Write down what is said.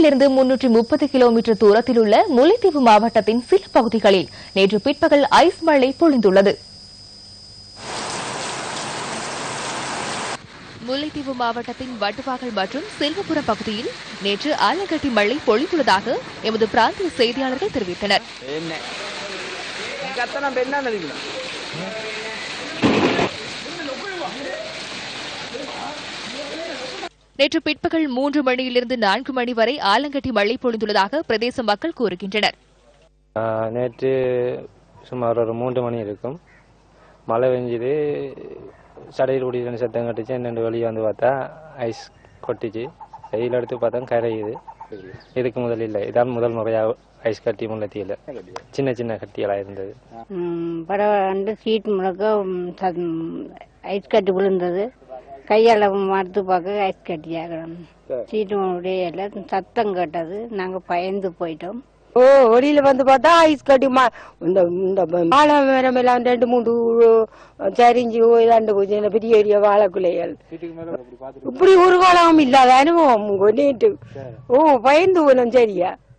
கொழும்பிலிருந்து முன்னூற்றி முப்பது கிலோமீட்டர் தூரத்தில் உள்ள முல்லைத்தீவு மாவட்டத்தின் சில பகுதிகளில் நேற்று பிற்பகல் ஐஸ் மழை பொழிந்துள்ளது முல்லைத்தீவு மாவட்டத்தின் வட்டுவாகல் மற்றும் செல்வபுரம் பகுதியில் நேற்று ஆலங்கட்டி மழை பொழிந்துள்ளதாக எமது பிராந்திய செய்தியாளர்கள் தெரிவித்தனர் என்ன கத்தனா பெண்ணா நடிக்கலாம் நேற்று பிற்பகல் மூன்று மணியிலிருந்து நான்கு மணி வரை ஆலங்கட்டி மழை பொழிந்துள்ளதாக பிரதேச மக்கள் கூறுகின்றனர் ஆஹ் நேற்று சுமார் ஒரு மூன்று மணி இருக்கும் மழை பெஞ்சுது சடையில் குடிக்கிற சத்தம் கட்டுச்சு என்னென்று வெளியே வந்து பார்த்தா ஐஸ் கொட்டிச்சு வெயில் எடுத்து பார்த்தா கரையுது இதுக்கு முதல் இல்லை இதான் முதல் முறையாக ஐஸ் கட்டி முன்னத்தியில் சின்ன சின்ன கட்டியெல்லாம் இருந்தது பரவாயில்ல சீட் முழுக்க ம், சத்- ம், ஐஸ் கட்டி விழுந்தது கையால் மறுத்து பார்க்க ஐஸ் கட்டியாகிறோம் சீட்டு உடைய சத்தம் கேட்டது நாங்கள் பயந்து போயிட்டோம் ஓ வெளியில வந்து பார்த்தா ஐஸ் கட்டி மா- இந்த இந்த வாழை மரம் எல்லாம் ரெண்டு மூணு சரிஞ்சு இதாண்டு போச்சு இந்த பெரிய பெரிய வாழைக்குலைகள் இப்படி ஒரு காலம் இல்லாத அனுபவம் நேற்று ஓ பயந்து போனோம் சரியா